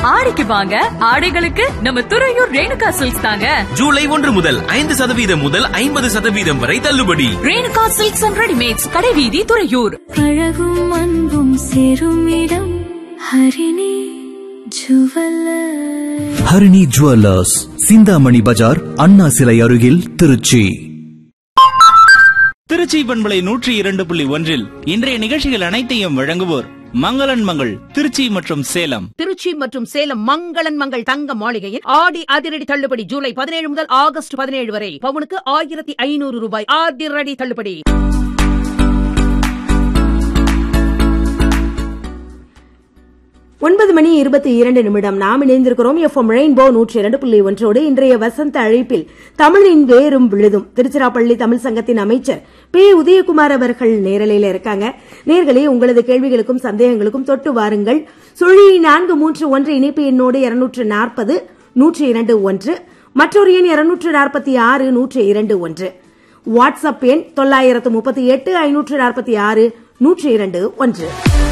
ஆடிக்கு வாங்க ஆடைகளுக்கு நம்ம துறையூர் ரேணுகா சில்க்ஸ் தாங்க ஜூலை ஒன்று முதல் ஐந்து சதவீதம் முதல் ஐம்பது சதவீதம் வரை தள்ளுபடி ரேணுகா சில்க்ஸ் அண்ட் ரெடிமேட்ஸ் கடைவீதி துறையூர் அழகும் அன்பும் சேரும் இடம் ஹரிணி ஜுவல்லர் ஹரிணி ஜுவல்லர்ஸ் சிந்தாமணி பஜார் அண்ணா சிலை அருகில் திருச்சி திருச்சி பண்பலை நூற்றி இரண்டு புள்ளி ஒன்றில் இன்றைய நிகழ்ச்சிகள் அனைத்தையும் வழங்குவோர் மங்களன் மங்கள் திருச்சி மற்றும் சேலம் திருச்சி மற்றும் சேலம் மங்களன் மங்கள் தங்க மாளிகையின் ஆடி அதிரடி தள்ளுபடி ஜூலை பதினேழு முதல் ஆகஸ்ட் பதினேழு வரை பவுனுக்கு ஆயிரத்தி ஐநூறு ரூபாய் அதிரடி தள்ளுபடி ஒன்பது மணி இருபத்தி இரண்டு நிமிடம் நாம் இணைந்திருக்கிறோம் எஃப்எம் ரெயின்போ நூற்றி இரண்டு புள்ளி ஒன்றோடு இன்றைய வசந்த அழைப்பில் தமிழின் வேரும் விழுதும் திருச்சிராப்பள்ளி தமிழ் சங்கத்தின் அமைச்சர் பி உதயகுமார் அவர்கள் நேரலையில இருக்காங்க நேர்களே உங்களது கேள்விகளுக்கும் சந்தேகங்களுக்கும் தொட்டு வாருங்கள் சுழி நான்கு மூன்று ஒன்று இணைப்பு எண்ணோடு இருநூற்று நாற்பது நூற்றி இரண்டு ஒன்று மற்றொரு எண் இருநூற்று நாற்பத்தி ஆறு நூற்றி இரண்டு ஒன்று வாட்ஸ்அப் எண் தொள்ளாயிரத்து முப்பத்தி எட்டு ஐநூற்று நாற்பத்தி ஆறு நூற்றி இரண்டு ஒன்று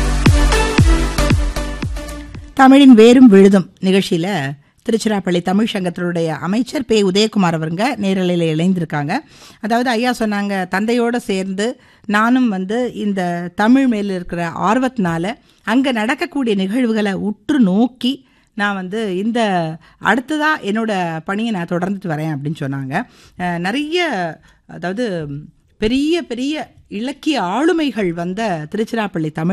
தமிழின் வேரும் விழுதும் நிகழ்ச்சியில திருச்சிராப்பள்ளி தமிழ் சங்கத்தினுடைய அமைச்சர் பே உதயகுமார் அவருங்க நேரலையில் இணைந்திருக்காங்க அதாவது ஐயா சொன்னாங்க தந்தையோடு சேர்ந்து நானும் வந்து இந்த தமிழ் மேல இருக்கிற ஆர்வத்தினால அங்கே நடக்கக்கூடிய நிகழ்வுகளை உற்று நோக்கி நான் வந்து இந்த அடுத்ததாக என்னோட பணியை நான் தொடர்ந்துட்டு வரேன் அப்படின்னு சொன்னாங்க அஹ் நிறைய அதாவது பெரிய பெரிய இலக்கிய ஆளுமைகள் வந்த திருச்சிராப்பள்ளி தமிழ்